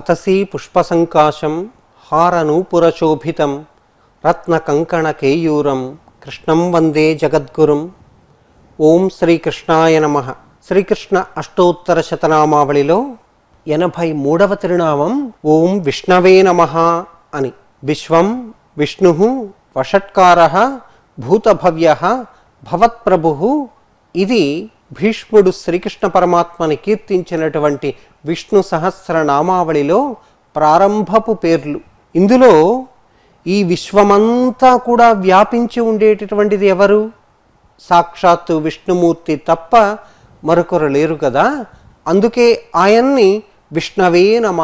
అతసీ పుష్పసంకాశం హారనూపురశోభితం రత్నకంకణకేయూరం కృష్ణం వందే జగద్గురుం ఓం శ్రీకృష్ణాయ నమ శ్రీకృష్ణ అష్టోత్తర శతనామావళిలో ఎనభై మూడవ తిరునామం ఓం విష్ణవే నమ అని విశ్వం విష్ణు వషట్కార భూతభవ్య భవత్ప్రభు ఇది భీష్ముడు శ్రీకృష్ణ పరమాత్మని కీర్తించినటువంటి విష్ణు సహస్రనామావళిలో ప్రారంభపు పేర్లు ఇందులో ఈ విశ్వమంతా కూడా వ్యాపించి ఉండేటటువంటిది ఎవరు సాక్షాత్తు విష్ణుమూర్తి తప్ప మరొకరు లేరు కదా అందుకే ఆయన్ని విష్ణవే నమ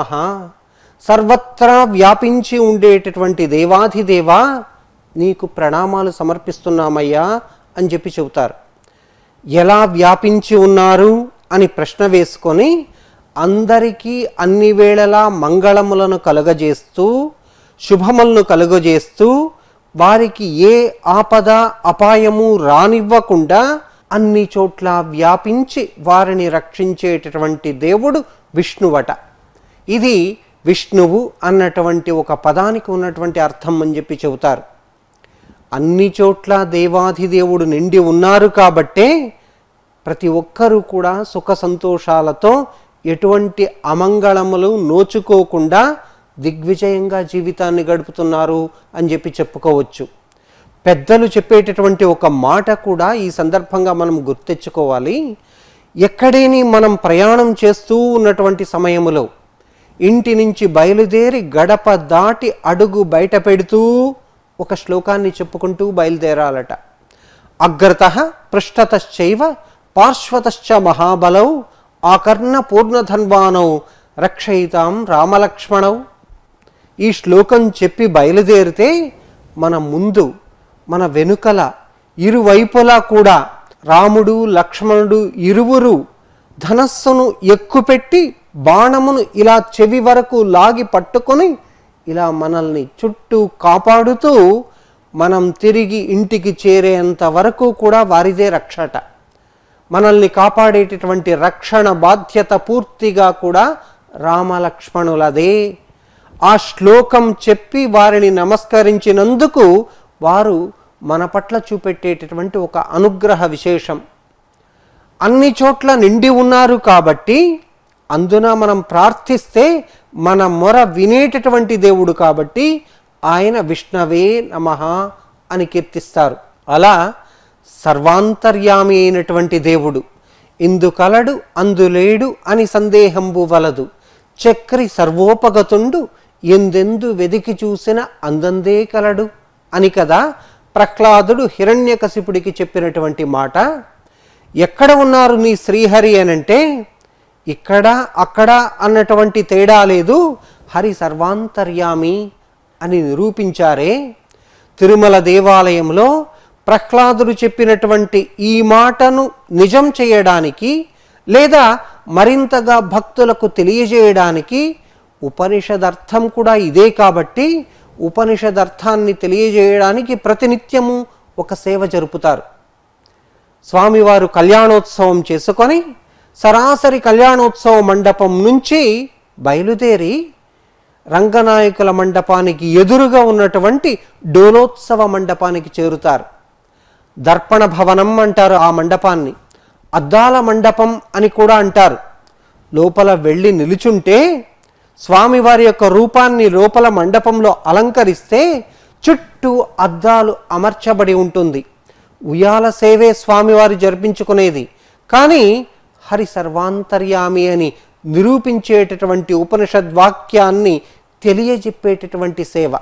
సర్వత్రా వ్యాపించి ఉండేటటువంటి దేవాధిదేవా నీకు ప్రణామాలు సమర్పిస్తున్నామయ్యా అని చెప్పి చెబుతారు ఎలా వ్యాపించి ఉన్నారు అని ప్రశ్న వేసుకొని అందరికీ అన్ని వేళలా మంగళములను కలుగజేస్తూ శుభములను కలుగజేస్తూ వారికి ఏ ఆపద అపాయము రానివ్వకుండా అన్ని చోట్ల వ్యాపించి వారిని రక్షించేటటువంటి దేవుడు విష్ణువట ఇది విష్ణువు అన్నటువంటి ఒక పదానికి ఉన్నటువంటి అర్థం అని చెప్పి చెబుతారు అన్ని చోట్ల దేవాధిదేవుడు నిండి ఉన్నారు కాబట్టే ప్రతి ఒక్కరూ కూడా సుఖ సంతోషాలతో ఎటువంటి అమంగళములు నోచుకోకుండా దిగ్విజయంగా జీవితాన్ని గడుపుతున్నారు అని చెప్పి చెప్పుకోవచ్చు పెద్దలు చెప్పేటటువంటి ఒక మాట కూడా ఈ సందర్భంగా మనం గుర్తెచ్చుకోవాలి ఎక్కడేని మనం ప్రయాణం చేస్తూ ఉన్నటువంటి సమయములో ఇంటి నుంచి బయలుదేరి గడప దాటి అడుగు బయట పెడుతూ ఒక శ్లోకాన్ని చెప్పుకుంటూ బయలుదేరాలట అగ్రత పృష్ఠతశ్చైవ పార్శ్వతశ్చ మహాబలౌ ఆకర్ణ పూర్ణధన్వానౌ రక్షయితాం రామలక్ష్మణౌ ఈ శ్లోకం చెప్పి బయలుదేరితే మన ముందు మన వెనుకల ఇరువైపులా కూడా రాముడు లక్ష్మణుడు ఇరువురు ధనస్సును ఎక్కుపెట్టి బాణమును ఇలా చెవి వరకు లాగి పట్టుకొని ఇలా మనల్ని చుట్టూ కాపాడుతూ మనం తిరిగి ఇంటికి చేరేంత వరకు కూడా వారిదే రక్షట మనల్ని కాపాడేటటువంటి రక్షణ బాధ్యత పూర్తిగా కూడా రామలక్ష్మణులదే ఆ శ్లోకం చెప్పి వారిని నమస్కరించినందుకు వారు మన పట్ల చూపెట్టేటటువంటి ఒక అనుగ్రహ విశేషం అన్ని చోట్ల నిండి ఉన్నారు కాబట్టి అందున మనం ప్రార్థిస్తే మన మొర వినేటటువంటి దేవుడు కాబట్టి ఆయన విష్ణవే నమ అని కీర్తిస్తారు అలా సర్వాంతర్యామి అయినటువంటి దేవుడు ఇందు కలడు అందులేడు అని సందేహంబు వలదు చక్రి సర్వోపగతుండు ఎందెందు వెదికి చూసిన అందందే కలడు అని కదా ప్రహ్లాదుడు హిరణ్యకశిపుడికి చెప్పినటువంటి మాట ఎక్కడ ఉన్నారు నీ శ్రీహరి అనంటే ఇక్కడ అక్కడ అన్నటువంటి తేడా లేదు హరి సర్వాంతర్యామి అని నిరూపించారే తిరుమల దేవాలయంలో ప్రహ్లాదుడు చెప్పినటువంటి ఈ మాటను నిజం చేయడానికి లేదా మరింతగా భక్తులకు తెలియజేయడానికి ఉపనిషదర్థం కూడా ఇదే కాబట్టి ఉపనిషదర్థాన్ని తెలియజేయడానికి ప్రతినిత్యము ఒక సేవ జరుపుతారు స్వామివారు కళ్యాణోత్సవం చేసుకొని సరాసరి కళ్యాణోత్సవ మండపం నుంచి బయలుదేరి రంగనాయకుల మండపానికి ఎదురుగా ఉన్నటువంటి డోలోత్సవ మండపానికి చేరుతారు దర్పణ భవనం అంటారు ఆ మండపాన్ని అద్దాల మండపం అని కూడా అంటారు లోపల వెళ్ళి నిలుచుంటే స్వామివారి యొక్క రూపాన్ని లోపల మండపంలో అలంకరిస్తే చుట్టూ అద్దాలు అమర్చబడి ఉంటుంది ఉయ్యాల సేవే స్వామివారు జరిపించుకునేది కానీ హరి సర్వాంతర్యామి అని నిరూపించేటటువంటి ఉపనిషద్వాక్యాన్ని తెలియజెప్పేటటువంటి సేవ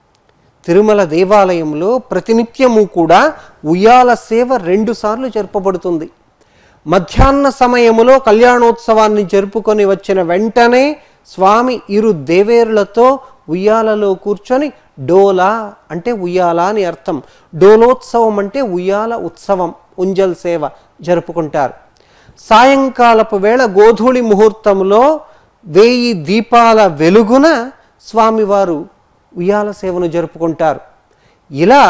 తిరుమల దేవాలయంలో ప్రతినిత్యము కూడా ఉయ్యాల సేవ రెండుసార్లు జరపబడుతుంది మధ్యాహ్న సమయములో కళ్యాణోత్సవాన్ని జరుపుకొని వచ్చిన వెంటనే స్వామి ఇరు దేవేరులతో ఉయ్యాలలో కూర్చొని డోలా అంటే ఉయ్యాల అని అర్థం డోలోత్సవం అంటే ఉయ్యాల ఉత్సవం ఉంజల్ సేవ జరుపుకుంటారు సాయంకాలపు వేళ గోధూళి ముహూర్తంలో వేయి దీపాల వెలుగున స్వామివారు ఉయ్యాల సేవను జరుపుకుంటారు ఇలా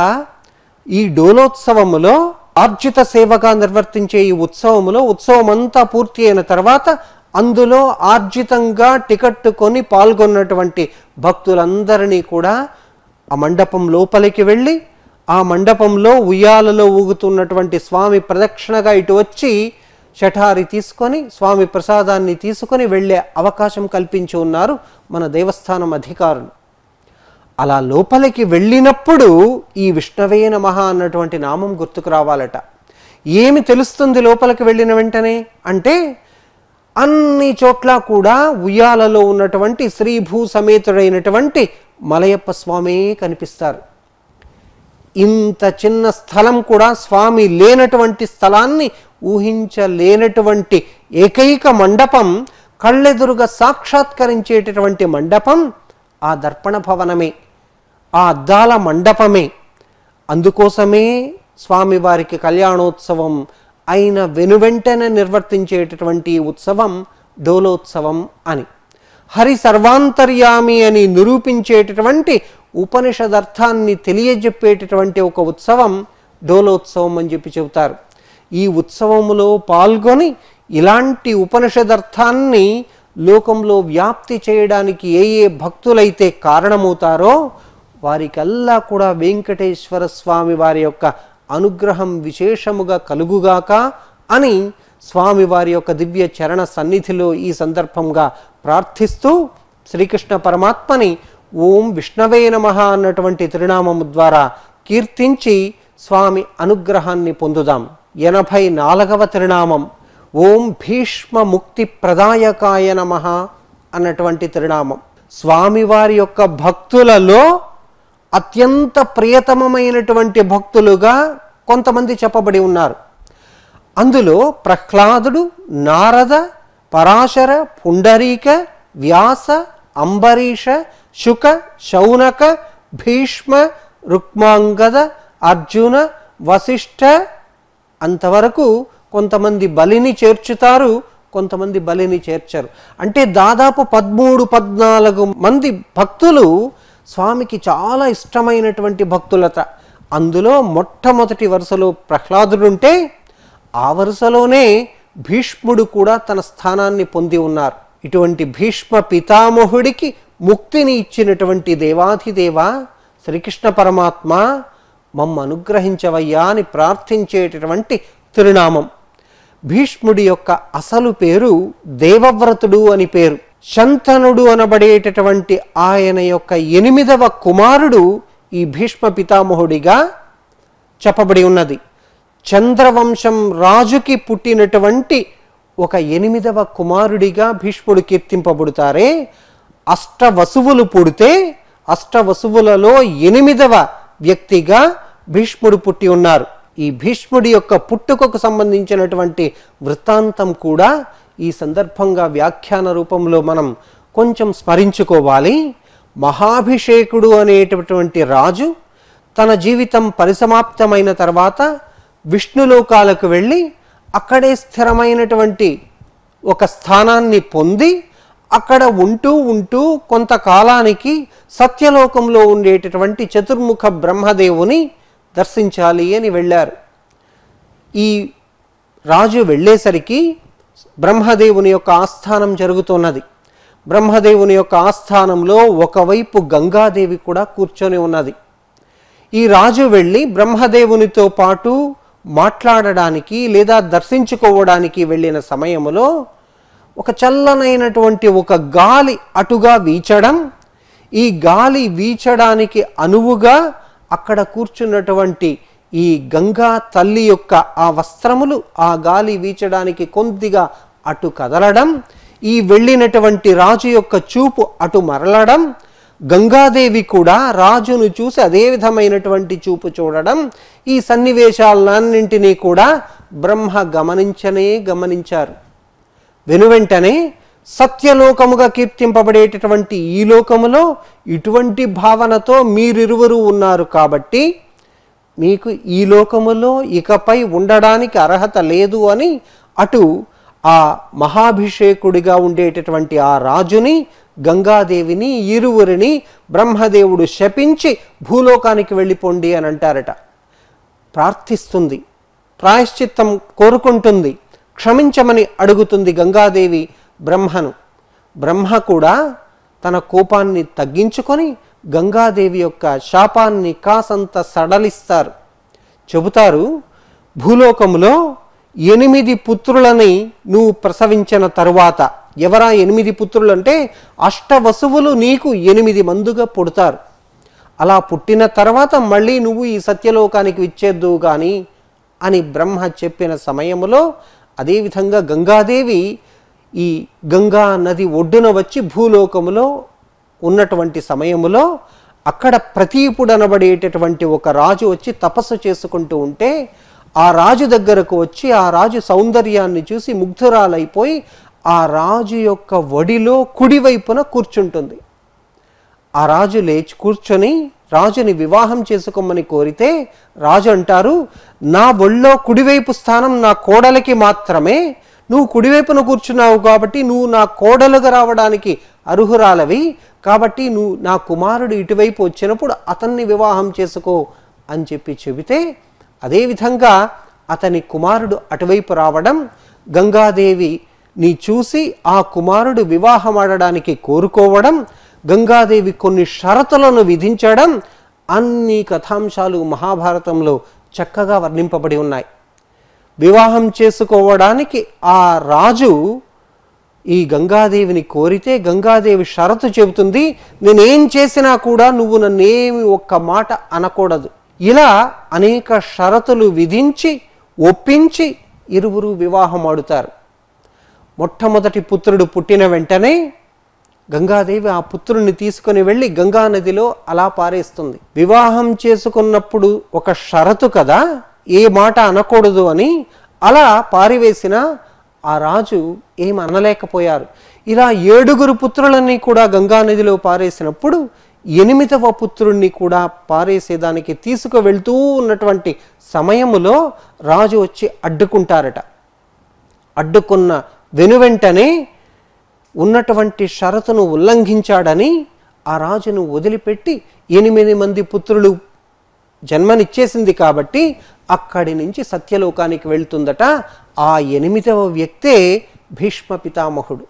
ఈ డోలోత్సవములో ఆర్జిత సేవగా నిర్వర్తించే ఈ ఉత్సవములో ఉత్సవం అంతా పూర్తి అయిన తర్వాత అందులో ఆర్జితంగా టికెట్ కొని పాల్గొన్నటువంటి భక్తులందరినీ కూడా ఆ మండపం లోపలికి వెళ్ళి ఆ మండపంలో ఉయ్యాలలో ఊగుతున్నటువంటి స్వామి ప్రదక్షిణగా ఇటు వచ్చి శఠారి తీసుకొని స్వామి ప్రసాదాన్ని తీసుకొని వెళ్ళే అవకాశం కల్పించి ఉన్నారు మన దేవస్థానం అధికారులు అలా లోపలికి వెళ్ళినప్పుడు ఈ విష్ణవే నమః అన్నటువంటి నామం గుర్తుకు రావాలట ఏమి తెలుస్తుంది లోపలికి వెళ్ళిన వెంటనే అంటే అన్ని చోట్ల కూడా ఉయ్యాలలో ఉన్నటువంటి శ్రీభూ సమేతుడైనటువంటి మలయప్ప స్వామి కనిపిస్తారు ఇంత చిన్న స్థలం కూడా స్వామి లేనటువంటి స్థలాన్ని ఊహించలేనటువంటి ఏకైక మండపం కళ్ళెదురుగా సాక్షాత్కరించేటటువంటి మండపం ఆ దర్పణ భవనమే ఆ అద్దాల మండపమే అందుకోసమే స్వామివారికి కళ్యాణోత్సవం అయిన వెనువెంటనే నిర్వర్తించేటటువంటి ఉత్సవం డోలోత్సవం అని హరి సర్వాంతర్యామి అని నిరూపించేటటువంటి ఉపనిషదర్థాన్ని తెలియజెప్పేటటువంటి ఒక ఉత్సవం డోలోత్సవం అని చెప్పి చెబుతారు ఈ ఉత్సవములో పాల్గొని ఇలాంటి ఉపనిషదర్థాన్ని లోకంలో వ్యాప్తి చేయడానికి ఏ ఏ భక్తులైతే కారణమవుతారో వారికల్లా కూడా వెంకటేశ్వర స్వామి వారి యొక్క అనుగ్రహం విశేషముగా కలుగుగాక అని స్వామి వారి యొక్క దివ్య చరణ సన్నిధిలో ఈ సందర్భంగా ప్రార్థిస్తూ శ్రీకృష్ణ పరమాత్మని ఓం విష్ణవే నమ అన్నటువంటి తిరునామము ద్వారా కీర్తించి స్వామి అనుగ్రహాన్ని పొందుదాం ఎనభై నాలుగవ తిరునామం ఓం భీష్మ ముక్తి ప్రదాయకాయ నమ అన్నటువంటి తిరునామం స్వామివారి యొక్క భక్తులలో అత్యంత ప్రియతమమైనటువంటి భక్తులుగా కొంతమంది చెప్పబడి ఉన్నారు అందులో ప్రహ్లాదుడు నారద పరాశర పుండరీక వ్యాస అంబరీష శుక శౌనక భీష్మ రుక్మాంగద అర్జున వశిష్ఠ అంతవరకు కొంతమంది బలిని చేర్చుతారు కొంతమంది బలిని చేర్చరు అంటే దాదాపు పదమూడు పద్నాలుగు మంది భక్తులు స్వామికి చాలా ఇష్టమైనటువంటి భక్తులత అందులో మొట్టమొదటి వరుసలో ప్రహ్లాదుడుంటే ఆ వరుసలోనే భీష్ముడు కూడా తన స్థానాన్ని పొంది ఉన్నారు ఇటువంటి భీష్మ పితామహుడికి ముక్తిని ఇచ్చినటువంటి దేవాధిదేవ శ్రీకృష్ణ పరమాత్మ మమ్మ అనుగ్రహించవయ్యా అని ప్రార్థించేటటువంటి తిరునామం భీష్ముడి యొక్క అసలు పేరు దేవవ్రతుడు అని పేరు శంతనుడు అనబడేటటువంటి ఆయన యొక్క ఎనిమిదవ కుమారుడు ఈ భీష్మ పితామహుడిగా చెప్పబడి ఉన్నది చంద్రవంశం రాజుకి పుట్టినటువంటి ఒక ఎనిమిదవ కుమారుడిగా భీష్ముడు కీర్తింపబడుతారే అష్టవసువులు పుడితే అష్టవసువులలో ఎనిమిదవ వ్యక్తిగా భీష్ముడు పుట్టి ఉన్నారు ఈ భీష్ముడి యొక్క పుట్టుకకు సంబంధించినటువంటి వృత్తాంతం కూడా ఈ సందర్భంగా వ్యాఖ్యాన రూపంలో మనం కొంచెం స్మరించుకోవాలి మహాభిషేకుడు అనేటటువంటి రాజు తన జీవితం పరిసమాప్తమైన తర్వాత విష్ణులోకాలకు వెళ్ళి అక్కడే స్థిరమైనటువంటి ఒక స్థానాన్ని పొంది అక్కడ ఉంటూ ఉంటూ కొంతకాలానికి సత్యలోకంలో ఉండేటటువంటి చతుర్ముఖ బ్రహ్మదేవుని దర్శించాలి అని వెళ్ళారు ఈ రాజు వెళ్ళేసరికి బ్రహ్మదేవుని యొక్క ఆస్థానం జరుగుతున్నది బ్రహ్మదేవుని యొక్క ఆస్థానంలో ఒకవైపు గంగాదేవి కూడా కూర్చొని ఉన్నది ఈ రాజు వెళ్ళి బ్రహ్మదేవునితో పాటు మాట్లాడడానికి లేదా దర్శించుకోవడానికి వెళ్ళిన సమయంలో ఒక చల్లనైనటువంటి ఒక గాలి అటుగా వీచడం ఈ గాలి వీచడానికి అనువుగా అక్కడ కూర్చున్నటువంటి ఈ గంగా తల్లి యొక్క ఆ వస్త్రములు ఆ గాలి వీచడానికి కొద్దిగా అటు కదలడం ఈ వెళ్ళినటువంటి రాజు యొక్క చూపు అటు మరలడం గంగాదేవి కూడా రాజును చూసి అదే విధమైనటువంటి చూపు చూడడం ఈ సన్నివేశాలన్నింటినీ కూడా బ్రహ్మ గమనించనే గమనించారు వెనువెంటనే సత్యలోకముగా కీర్తింపబడేటటువంటి ఈ లోకములో ఇటువంటి భావనతో మీరిరువురు ఉన్నారు కాబట్టి మీకు ఈ లోకములో ఇకపై ఉండడానికి అర్హత లేదు అని అటు ఆ మహాభిషేకుడిగా ఉండేటటువంటి ఆ రాజుని గంగాదేవిని ఇరువురిని బ్రహ్మదేవుడు శపించి భూలోకానికి వెళ్ళిపోండి అని అంటారట ప్రార్థిస్తుంది ప్రాయశ్చిత్తం కోరుకుంటుంది క్షమించమని అడుగుతుంది గంగాదేవి బ్రహ్మను బ్రహ్మ కూడా తన కోపాన్ని తగ్గించుకొని గంగాదేవి యొక్క శాపాన్ని కాసంత సడలిస్తారు చెబుతారు భూలోకములో ఎనిమిది పుత్రులని నువ్వు ప్రసవించిన తరువాత ఎవరా ఎనిమిది పుత్రులు అంటే అష్టవసువులు నీకు ఎనిమిది మందుగా పుడతారు అలా పుట్టిన తర్వాత మళ్ళీ నువ్వు ఈ సత్యలోకానికి విచ్చేద్దువు కానీ అని బ్రహ్మ చెప్పిన సమయంలో అదేవిధంగా గంగాదేవి ఈ గంగా నది ఒడ్డున వచ్చి భూలోకములో ఉన్నటువంటి సమయములో అక్కడ ప్రతీపుడు అనబడేటటువంటి ఒక రాజు వచ్చి తపస్సు చేసుకుంటూ ఉంటే ఆ రాజు దగ్గరకు వచ్చి ఆ రాజు సౌందర్యాన్ని చూసి ముగ్ధురాలైపోయి ఆ రాజు యొక్క వడిలో కుడివైపున కూర్చుంటుంది ఆ రాజు లేచి కూర్చొని రాజుని వివాహం చేసుకోమని కోరితే రాజు అంటారు నా ఒళ్ళో కుడివైపు స్థానం నా కోడలికి మాత్రమే నువ్వు కుడివైపున కూర్చున్నావు కాబట్టి నువ్వు నా కోడలుగా రావడానికి అర్హురాలవి కాబట్టి నువ్వు నా కుమారుడు ఇటువైపు వచ్చినప్పుడు అతన్ని వివాహం చేసుకో అని చెప్పి చెబితే అదేవిధంగా అతని కుమారుడు అటువైపు రావడం గంగాదేవి నీ చూసి ఆ కుమారుడు వివాహమాడడానికి కోరుకోవడం గంగాదేవి కొన్ని షరతులను విధించడం అన్ని కథాంశాలు మహాభారతంలో చక్కగా వర్ణింపబడి ఉన్నాయి వివాహం చేసుకోవడానికి ఆ రాజు ఈ గంగాదేవిని కోరితే గంగాదేవి షరతు చెబుతుంది నేనేం చేసినా కూడా నువ్వు నన్నేమి ఒక్క మాట అనకూడదు ఇలా అనేక షరతులు విధించి ఒప్పించి ఇరువురు వివాహం ఆడుతారు మొట్టమొదటి పుత్రుడు పుట్టిన వెంటనే గంగాదేవి ఆ పుత్రుడిని తీసుకొని వెళ్ళి గంగా నదిలో అలా పారేస్తుంది వివాహం చేసుకున్నప్పుడు ఒక షరతు కదా ఏ మాట అనకూడదు అని అలా పారివేసిన ఆ రాజు ఏం అనలేకపోయారు ఇలా ఏడుగురు పుత్రులని కూడా గంగా నదిలో పారేసినప్పుడు ఎనిమిదవ పుత్రుణ్ణి కూడా పారేసేదానికి తీసుకువెళ్తూ ఉన్నటువంటి సమయములో రాజు వచ్చి అడ్డుకుంటారట అడ్డుకున్న వెనువెంటనే ఉన్నటువంటి షరతును ఉల్లంఘించాడని ఆ రాజును వదిలిపెట్టి ఎనిమిది మంది పుత్రులు జన్మనిచ్చేసింది కాబట్టి అక్కడి నుంచి సత్యలోకానికి వెళ్తుందట ఆ ఎనిమిదవ వ్యక్తే భీష్మ పితామహుడు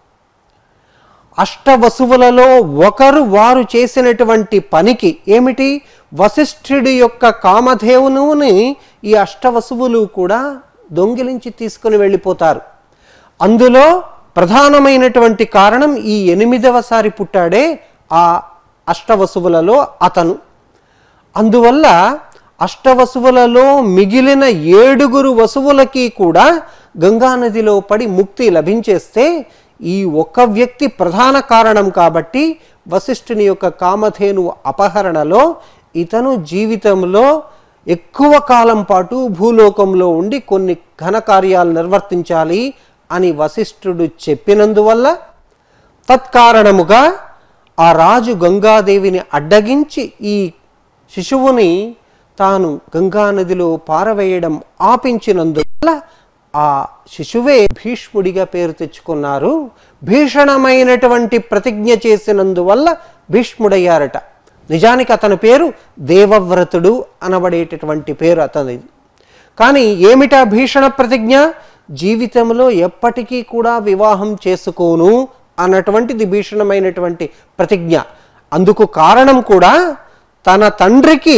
అష్టవసువులలో ఒకరు వారు చేసినటువంటి పనికి ఏమిటి వశిష్ఠుడి యొక్క కామధేవునుని ఈ అష్టవసువులు కూడా దొంగిలించి తీసుకుని వెళ్ళిపోతారు అందులో ప్రధానమైనటువంటి కారణం ఈ ఎనిమిదవసారి పుట్టాడే ఆ అష్టవసువులలో అతను అందువల్ల అష్టవసువులలో మిగిలిన ఏడుగురు వసువులకి కూడా గంగానదిలో పడి ముక్తి లభించేస్తే ఈ ఒక్క వ్యక్తి ప్రధాన కారణం కాబట్టి వశిష్ఠుని యొక్క కామధేను అపహరణలో ఇతను జీవితంలో ఎక్కువ కాలం పాటు భూలోకంలో ఉండి కొన్ని ఘనకార్యాలు నిర్వర్తించాలి అని వశిష్ఠుడు చెప్పినందువల్ల తత్కారణముగా ఆ రాజు గంగాదేవిని అడ్డగించి ఈ శిశువుని తాను గంగానదిలో పారవేయడం ఆపించినందువల్ల ఆ శిశువే భీష్ముడిగా పేరు తెచ్చుకున్నారు భీషణమైనటువంటి ప్రతిజ్ఞ చేసినందువల్ల భీష్ముడయ్యారట నిజానికి అతని పేరు దేవవ్రతుడు అనబడేటటువంటి పేరు అతనిది కానీ ఏమిటా భీషణ ప్రతిజ్ఞ జీవితంలో ఎప్పటికీ కూడా వివాహం చేసుకోను అన్నటువంటిది భీషణమైనటువంటి ప్రతిజ్ఞ అందుకు కారణం కూడా తన తండ్రికి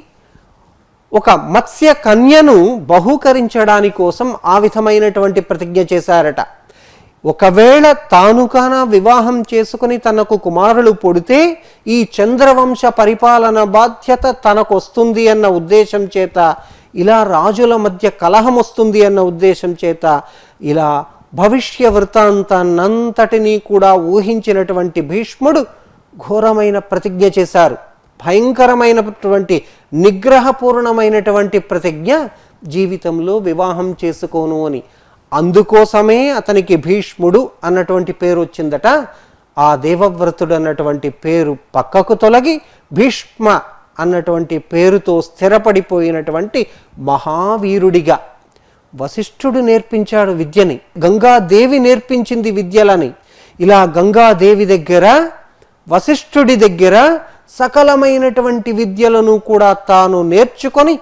ఒక మత్స్య కన్యను బహూకరించడాని కోసం ఆ విధమైనటువంటి ప్రతిజ్ఞ చేశారట ఒకవేళ తాను కాన వివాహం చేసుకుని తనకు కుమారులు పుడితే ఈ చంద్రవంశ పరిపాలన బాధ్యత తనకు వస్తుంది అన్న ఉద్దేశం చేత ఇలా రాజుల మధ్య కలహం వస్తుంది అన్న ఉద్దేశం చేత ఇలా భవిష్య వృత్తాంతాన్నంతటినీ కూడా ఊహించినటువంటి భీష్ముడు ఘోరమైన ప్రతిజ్ఞ చేశారు భయంకరమైనటువంటి నిగ్రహపూర్ణమైనటువంటి ప్రతిజ్ఞ జీవితంలో వివాహం చేసుకోను అని అందుకోసమే అతనికి భీష్ముడు అన్నటువంటి పేరు వచ్చిందట ఆ దేవవ్రతుడు అన్నటువంటి పేరు పక్కకు తొలగి భీష్మ అన్నటువంటి పేరుతో స్థిరపడిపోయినటువంటి మహావీరుడిగా వశిష్ఠుడు నేర్పించాడు విద్యని గంగాదేవి నేర్పించింది విద్యలని ఇలా గంగాదేవి దగ్గర వశిష్ఠుడి దగ్గర సకలమైనటువంటి విద్యలను కూడా తాను నేర్చుకొని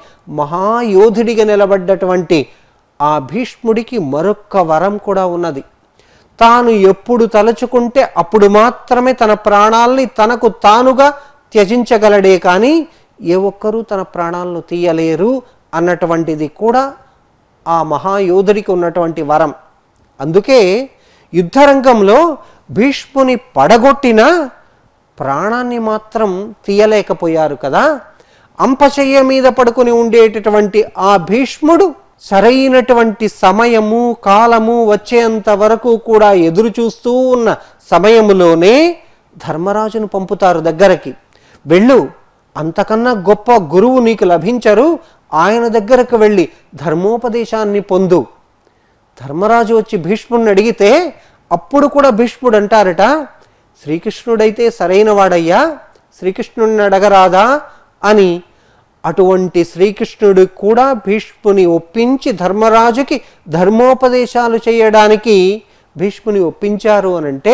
మహాయోధుడిగా నిలబడ్డటువంటి ఆ భీష్ముడికి మరొక్క వరం కూడా ఉన్నది తాను ఎప్పుడు తలుచుకుంటే అప్పుడు మాత్రమే తన ప్రాణాల్ని తనకు తానుగా త్యజించగలడే కానీ ఏ ఒక్కరూ తన ప్రాణాలను తీయలేరు అన్నటువంటిది కూడా ఆ మహాయోధుడికి ఉన్నటువంటి వరం అందుకే యుద్ధరంగంలో భీష్ముని పడగొట్టిన ప్రాణాన్ని మాత్రం తీయలేకపోయారు కదా అంపశయ్య మీద పడుకుని ఉండేటటువంటి ఆ భీష్ముడు సరైనటువంటి సమయము కాలము వచ్చేంత వరకు కూడా ఎదురు చూస్తూ ఉన్న సమయములోనే ధర్మరాజును పంపుతారు దగ్గరకి వెళ్ళు అంతకన్నా గొప్ప గురువు నీకు లభించరు ఆయన దగ్గరకు వెళ్ళి ధర్మోపదేశాన్ని పొందు ధర్మరాజు వచ్చి భీష్ముడిని అడిగితే అప్పుడు కూడా భీష్ముడు అంటారట శ్రీకృష్ణుడైతే సరైన వాడయ్యా శ్రీకృష్ణుడిని అడగరాదా అని అటువంటి శ్రీకృష్ణుడు కూడా భీష్ముని ఒప్పించి ధర్మరాజుకి ధర్మోపదేశాలు చేయడానికి భీష్ముని ఒప్పించారు అనంటే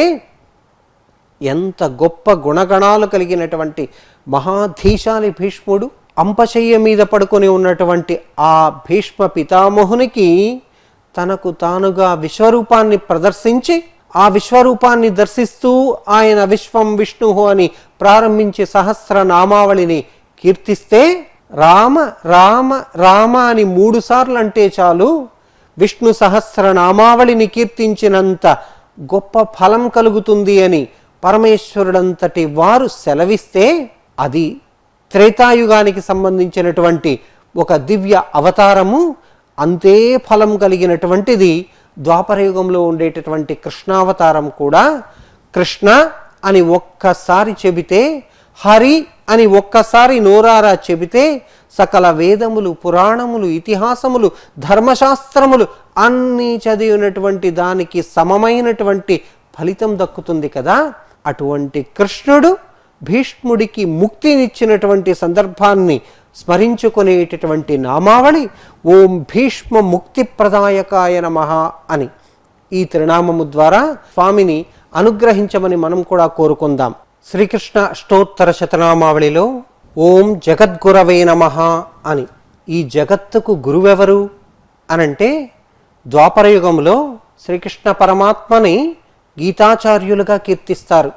ఎంత గొప్ప గుణగణాలు కలిగినటువంటి మహాధీశాలి భీష్ముడు అంపశయ్య మీద పడుకొని ఉన్నటువంటి ఆ భీష్మ పితామహునికి తనకు తానుగా విశ్వరూపాన్ని ప్రదర్శించి ఆ విశ్వరూపాన్ని దర్శిస్తూ ఆయన విశ్వం విష్ణు అని ప్రారంభించి సహస్ర నామావళిని కీర్తిస్తే రామ రామ రామ అని మూడు సార్లు అంటే చాలు విష్ణు సహస్ర నామావళిని కీర్తించినంత గొప్ప ఫలం కలుగుతుంది అని పరమేశ్వరుడంతటి వారు సెలవిస్తే అది త్రేతాయుగానికి సంబంధించినటువంటి ఒక దివ్య అవతారము అంతే ఫలం కలిగినటువంటిది ద్వాపరయుగంలో ఉండేటటువంటి కృష్ణావతారం కూడా కృష్ణ అని ఒక్కసారి చెబితే హరి అని ఒక్కసారి నోరారా చెబితే సకల వేదములు పురాణములు ఇతిహాసములు ధర్మశాస్త్రములు అన్నీ చదివినటువంటి దానికి సమమైనటువంటి ఫలితం దక్కుతుంది కదా అటువంటి కృష్ణుడు భీష్ముడికి ముక్తినిచ్చినటువంటి సందర్భాన్ని స్మరించుకునేటటువంటి నామావళి ఓం భీష్మ ముక్తి ప్రదాయకాయ నమః అని ఈ త్రినామము ద్వారా స్వామిని అనుగ్రహించమని మనం కూడా కోరుకుందాం శ్రీకృష్ణ అష్టోత్తర శతనామావళిలో ఓం జగద్గురవే నమః అని ఈ జగత్తుకు గురువెవరు అనంటే ద్వాపరయుగంలో శ్రీకృష్ణ పరమాత్మని గీతాచార్యులుగా కీర్తిస్తారు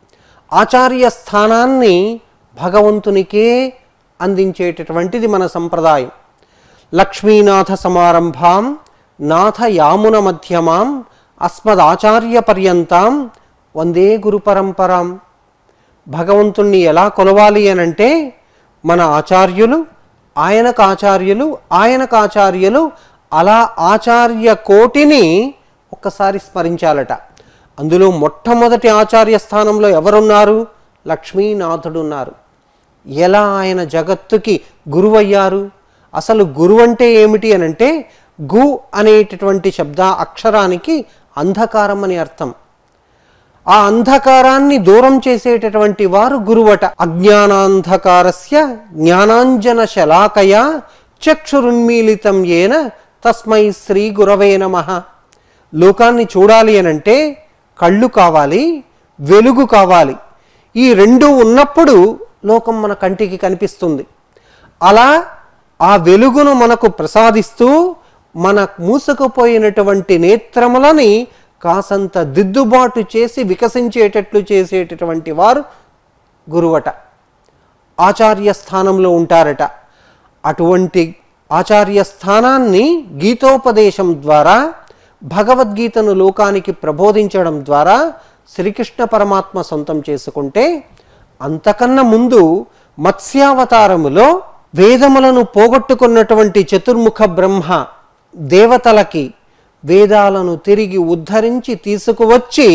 ఆచార్య స్థానాన్ని భగవంతునికే అందించేటటువంటిది మన సంప్రదాయం లక్ష్మీనాథ సమారంభాం నాథ యామున మధ్యమాం అస్మదాచార్య పర్యంతాం వందే గురు పరంపరాం భగవంతుణ్ణి ఎలా కొలవాలి అనంటే మన ఆచార్యులు ఆయనకు ఆచార్యులు ఆయనకు ఆచార్యులు అలా ఆచార్య కోటిని ఒక్కసారి స్మరించాలట అందులో మొట్టమొదటి ఆచార్య స్థానంలో ఎవరున్నారు లక్ష్మీనాథుడు ఉన్నారు ఎలా ఆయన జగత్తుకి గురువయ్యారు అసలు గురువు అంటే ఏమిటి అనంటే గు అనేటటువంటి శబ్ద అక్షరానికి అంధకారం అని అర్థం ఆ అంధకారాన్ని దూరం చేసేటటువంటి వారు గురువట అజ్ఞానాంధకారస్య జ్ఞానాంజన శలాకయ చక్షురున్మీలితం ఏన తస్మై శ్రీ గురవే నమ లోకాన్ని చూడాలి అనంటే కళ్ళు కావాలి వెలుగు కావాలి ఈ రెండు ఉన్నప్పుడు లోకం మన కంటికి కనిపిస్తుంది అలా ఆ వెలుగును మనకు ప్రసాదిస్తూ మన మూసుకుపోయినటువంటి నేత్రములని కాసంత దిద్దుబాటు చేసి వికసించేటట్లు చేసేటటువంటి వారు గురువట ఆచార్య స్థానంలో ఉంటారట అటువంటి ఆచార్య స్థానాన్ని గీతోపదేశం ద్వారా భగవద్గీతను లోకానికి ప్రబోధించడం ద్వారా శ్రీకృష్ణ పరమాత్మ సొంతం చేసుకుంటే అంతకన్నా ముందు మత్స్యావతారములో వేదములను పోగొట్టుకున్నటువంటి చతుర్ముఖ బ్రహ్మ దేవతలకి వేదాలను తిరిగి ఉద్ధరించి తీసుకువచ్చి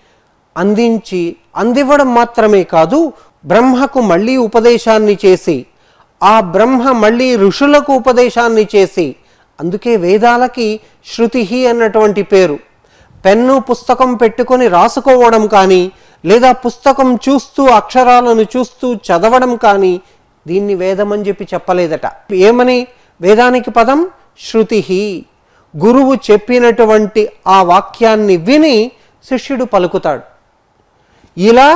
అందించి అందివ్వడం మాత్రమే కాదు బ్రహ్మకు మళ్ళీ ఉపదేశాన్ని చేసి ఆ బ్రహ్మ మళ్ళీ ఋషులకు ఉపదేశాన్ని చేసి అందుకే వేదాలకి శృతి అన్నటువంటి పేరు పెన్ను పుస్తకం పెట్టుకొని రాసుకోవడం కానీ లేదా పుస్తకం చూస్తూ అక్షరాలను చూస్తూ చదవడం కానీ దీన్ని వేదం అని చెప్పి చెప్పలేదట ఏమని వేదానికి పదం శృతి గురువు చెప్పినటువంటి ఆ వాక్యాన్ని విని శిష్యుడు పలుకుతాడు ఇలా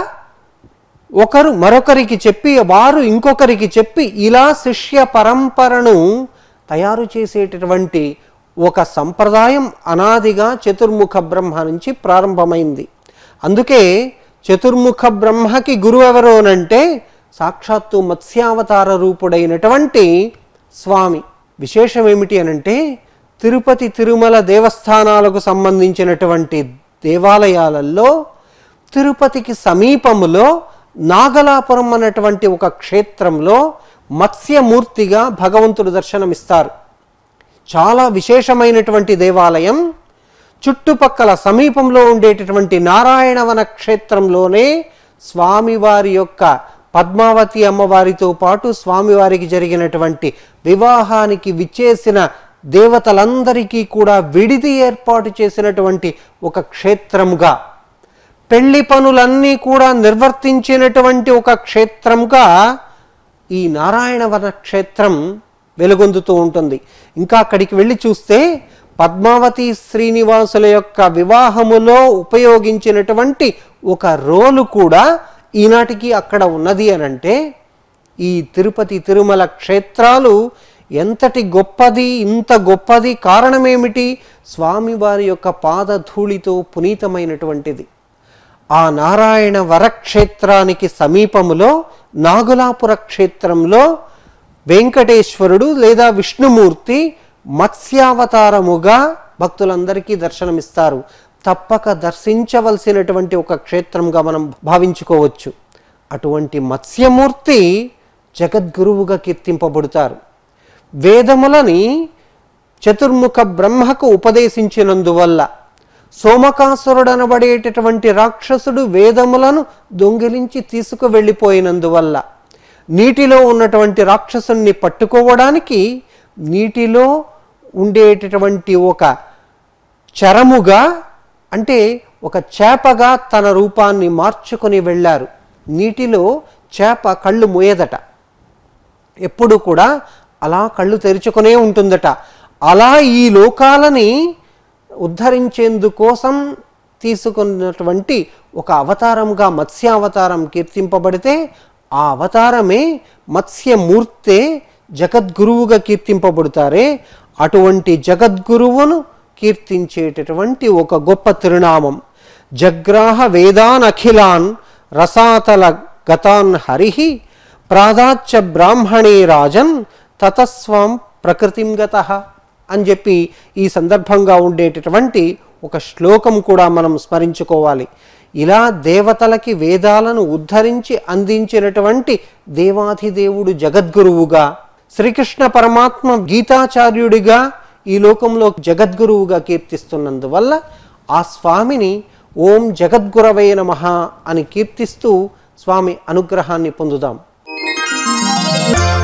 ఒకరు మరొకరికి చెప్పి వారు ఇంకొకరికి చెప్పి ఇలా శిష్య పరంపరను తయారు చేసేటటువంటి ఒక సంప్రదాయం అనాదిగా చతుర్ముఖ బ్రహ్మ నుంచి ప్రారంభమైంది అందుకే చతుర్ముఖ బ్రహ్మకి గురువు ఎవరు అనంటే సాక్షాత్తు మత్స్యావతార రూపుడైనటువంటి స్వామి విశేషం ఏమిటి అనంటే తిరుపతి తిరుమల దేవస్థానాలకు సంబంధించినటువంటి దేవాలయాలలో తిరుపతికి సమీపములో నాగలాపురం అన్నటువంటి ఒక క్షేత్రంలో మత్స్యమూర్తిగా భగవంతుడు దర్శనమిస్తారు చాలా విశేషమైనటువంటి దేవాలయం చుట్టుపక్కల సమీపంలో ఉండేటటువంటి నారాయణవన క్షేత్రంలోనే స్వామివారి యొక్క పద్మావతి అమ్మవారితో పాటు స్వామివారికి జరిగినటువంటి వివాహానికి విచ్చేసిన దేవతలందరికీ కూడా విడిది ఏర్పాటు చేసినటువంటి ఒక క్షేత్రముగా పెళ్లి పనులన్నీ కూడా నిర్వర్తించినటువంటి ఒక క్షేత్రంగా ఈ నారాయణవన క్షేత్రం వెలుగొందుతూ ఉంటుంది ఇంకా అక్కడికి వెళ్ళి చూస్తే పద్మావతి శ్రీనివాసుల యొక్క వివాహములో ఉపయోగించినటువంటి ఒక రోలు కూడా ఈనాటికి అక్కడ ఉన్నది అనంటే ఈ తిరుపతి తిరుమల క్షేత్రాలు ఎంతటి గొప్పది ఇంత గొప్పది కారణమేమిటి స్వామివారి యొక్క పాదధూళితో పునీతమైనటువంటిది ఆ నారాయణ వరక్షేత్రానికి సమీపములో నాగులాపుర క్షేత్రంలో వెంకటేశ్వరుడు లేదా విష్ణుమూర్తి మత్స్యావతారముగా భక్తులందరికీ దర్శనమిస్తారు తప్పక దర్శించవలసినటువంటి ఒక క్షేత్రంగా మనం భావించుకోవచ్చు అటువంటి మత్స్యమూర్తి జగద్గురువుగా కీర్తింపబడతారు వేదములని చతుర్ముఖ బ్రహ్మకు ఉపదేశించినందువల్ల సోమకాసురుడనబడేటటువంటి రాక్షసుడు వేదములను దొంగిలించి తీసుకువెళ్ళిపోయినందువల్ల నీటిలో ఉన్నటువంటి రాక్షసుని పట్టుకోవడానికి నీటిలో ఉండేటటువంటి ఒక చరముగా అంటే ఒక చేపగా తన రూపాన్ని మార్చుకొని వెళ్ళారు నీటిలో చేప కళ్ళు మూయదట ఎప్పుడు కూడా అలా కళ్ళు తెరుచుకునే ఉంటుందట అలా ఈ లోకాలని ఉద్ధరించేందుకోసం తీసుకున్నటువంటి ఒక అవతారంగా మత్స్యావతారం కీర్తింపబడితే ఆ అవతారమే మత్స్యమూర్తే జగద్గురువుగా కీర్తింపబడతారే అటువంటి జగద్గురువును కీర్తించేటటువంటి ఒక గొప్ప తిరునామం జగ్రాహ వేదాన్ అఖిలాన్ రసాతల గతాన్ హరిహి ప్రాదాచ్య బ్రాహ్మణే రాజన్ తతస్వాం ప్రకృతిం గత అని చెప్పి ఈ సందర్భంగా ఉండేటటువంటి ఒక శ్లోకం కూడా మనం స్మరించుకోవాలి ఇలా దేవతలకి వేదాలను ఉద్ధరించి అందించినటువంటి దేవాధిదేవుడు జగద్గురువుగా శ్రీకృష్ణ పరమాత్మ గీతాచార్యుడిగా ఈ లోకంలో జగద్గురువుగా కీర్తిస్తున్నందువల్ల ఆ స్వామిని ఓం జగద్గురవే నమః అని కీర్తిస్తూ స్వామి అనుగ్రహాన్ని పొందుదాం